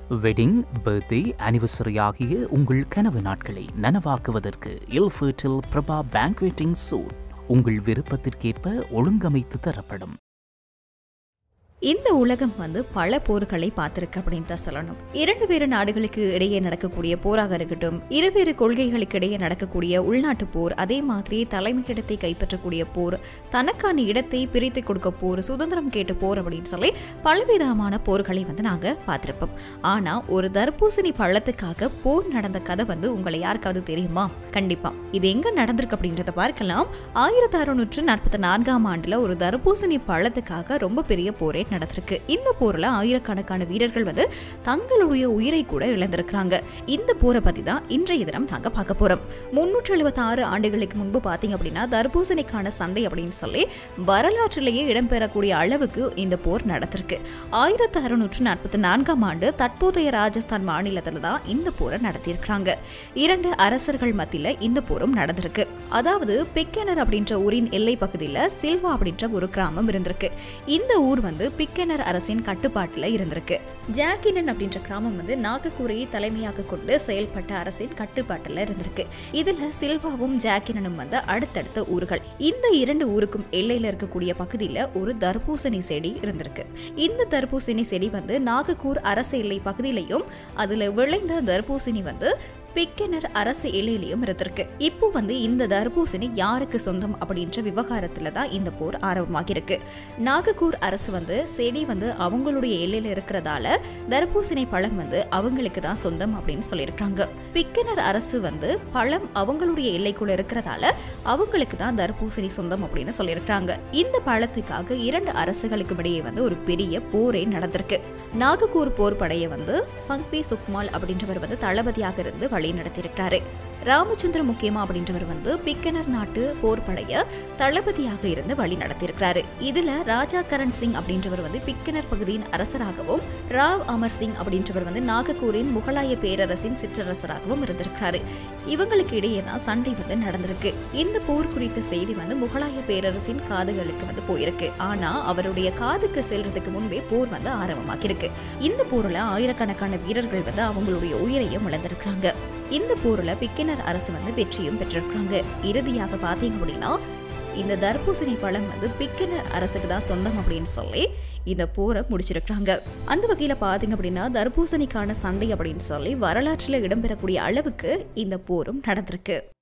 wedding birthday anniversary ஆகிய உங்கள் கனவு நாட்களை நனவாக்குவதற்கு இல்ஃபர்டில் பிரபா பேங்க்வெட்டிங் சூட் உங்கள் விருப்பத்திற்கேற்ப ஒழுங்கமைத்து தரப்படும் இந்த உலகம் வந்து பல போர்களை பார்த்திருக்கு அப்படின்னு தான் சொல்லணும் இரண்டு வேறு நாடுகளுக்கு இடையே நடக்கக்கூடிய போராக இருக்கட்டும் இருவேறு கொள்கைகளுக்கு இடையே நடக்கக்கூடிய உள்நாட்டு போர் அதே மாதிரி தலைமையிடத்தை கைப்பற்றக்கூடிய போர் தனக்கான இடத்தை பிரித்து கொடுக்க போர் சுதந்திரம் கேட்டு போர் அப்படின்னு சொல்லி பலவிதமான போர்களை வந்து நாங்க பார்த்திருப்போம் ஆனா ஒரு தர்பூசணி பள்ளத்துக்காக போர் நடந்த கதை வந்து உங்களை யாருக்காவது தெரியுமா கண்டிப்பா இது எங்க நடந்திருக்கு அப்படின்றத பார்க்கலாம் ஆயிரத்தி அறுநூற்று நாற்பத்தி நான்காம் ஆண்டுல ஒரு தர்பூசணி பள்ளத்துக்காக ரொம்ப பெரிய போரே நடந்திருக்கு இந்த போர்ல ஆயிரக்கணக்கான வீரர்கள் வந்து தங்களுடைய உயிரை கூட இழந்திருக்கிறாங்க இந்த போரை பத்தி தான் இன்றைய தினம் நாங்க பார்க்க போறோம் முன்னூற்றி எழுபத்தி ஆறு ஆண்டுகளுக்கு முன்பு பாத்தீங்க அப்படின்னா தர்பூசணிக்கான சண்டை அப்படின்னு சொல்லி வரலாற்றிலேயே இடம்பெறக்கூடிய அளவுக்கு இந்த போர் நடந்திருக்கு ஆயிரத்தி அறுநூற்று நாற்பத்தி நான்காம் ஆண்டு தற்போதைய ராஜஸ்தான் மாநிலத்துல தான் இந்த போரை நடத்தியிருக்கிறாங்க இரண்டு அரசர்கள் மத்தியில இந்த போரும் நடந்திருக்கு அதாவது பிக்கனர் அப்படின்ற ஊரின் எல்லை பகுதியில் சில்வா அப்படின்ற ஒரு கிராமம் இருந்திருக்கு இந்த ஊர் வந்து பிக்கனர் அரசின் கட்டுப்பாட்டில் இருந்திருக்கு ஜாக்கினன் அப்படின்ற கிராமம் வந்து நாகக்கூரையை தலைமையாக கொண்டு செயல்பட்ட அரசின் கட்டுப்பாட்டில் இருந்திருக்கு இதுல சில்வாவும் ஜாக்கினனும் வந்து அடுத்தடுத்த ஊர்கள் இந்த இரண்டு ஊருக்கும் எல்லையில இருக்கக்கூடிய பகுதியில் ஒரு தர்பூசணி செடி இருந்திருக்கு இந்த தர்பூசணி செடி வந்து நாகக்கூர் அரசு எல்லை பகுதியிலையும் அதுல விளைந்த தர்பூசணி வந்து பிக்கனர் அரசு எல்லையிலையும் இருந்திருக்கு இப்போ வந்து இந்த தர்பூசணி யாருக்கு சொந்தம் அப்படின்ற விவகாரத்துல தான் இந்த போர் ஆரம்பமாகிருக்கு நாகக்கூர் அரசு வந்து செடி வந்து அவங்களுடைய எல்லையில இருக்கிறதால தர்பூசணி பழம் வந்து அவங்களுக்கு தான் சொந்தம் அப்படின்னு சொல்லியிருக்காங்க பிக்கனர் அரசு வந்து பழம் அவங்களுடைய எல்லைக்குள்ள இருக்கிறதால அவங்களுக்கு தான் தர்பூசணி சொந்தம் அப்படின்னு சொல்லியிருக்காங்க இந்த பழத்துக்காக இரண்டு அரசுகளுக்கும் இடையே வந்து ஒரு பெரிய போரே நடந்திருக்கு நாகக்கூர் போர் படையை வந்து சங்பி சுக்மால் அப்படின்றவர் வந்து தளபதியாக இருந்து வழி நடத்தியிருக்கிறாரு ராமச்சந்திர முக்கியமா அப்படின்றவர் வந்து பிக்கனர் நாட்டு போர் படைய தளபதியாக இருந்து வழி நடத்தியிருக்கிறாரு இதுல ராஜா கரண் சிங் அப்படின்றவர் வந்து பிக்கனர் பகுதியின் அரசராகவும் ராவ் அமர் சிங் அப்படின்றவர் வந்து நாகக்கூரின் முகலாய பேரரசின் சிற்றரசராகவும் இருந்திருக்கிறாரு இவங்களுக்கு இடையே தான் சண்டை வந்து நடந்திருக்கு இந்த போர் குறித்த செய்தி வந்து முகலாய பேரரசின் காதுகளுக்கு வந்து போயிருக்கு ஆனா அவருடைய காதுக்கு செல்றதுக்கு முன்பே போர் வந்து ஆரம்பமாகிருக்கு இந்த போர்ல ஆயிரக்கணக்கான வீரர்கள் வந்து அவங்களுடைய உயிரையும் இழந்திருக்காங்க இந்த போர்ல பிக்கினர் அரசு வந்து வெற்றியும் பெற்றிருக்காங்க இறுதியாக பாத்தீங்க அப்படின்னா இந்த தர்பூசணி பழம் வந்து பிக்கினர் அரசுக்கு தான் சொந்தம் அப்படின்னு சொல்லி இந்த போரை முடிச்சிருக்காங்க அந்த வகையில பாத்தீங்க அப்படின்னா தர்பூசணிக்கான சண்டை அப்படின்னு சொல்லி வரலாற்றில் இடம்பெறக்கூடிய அளவுக்கு இந்த போரும் நடந்திருக்கு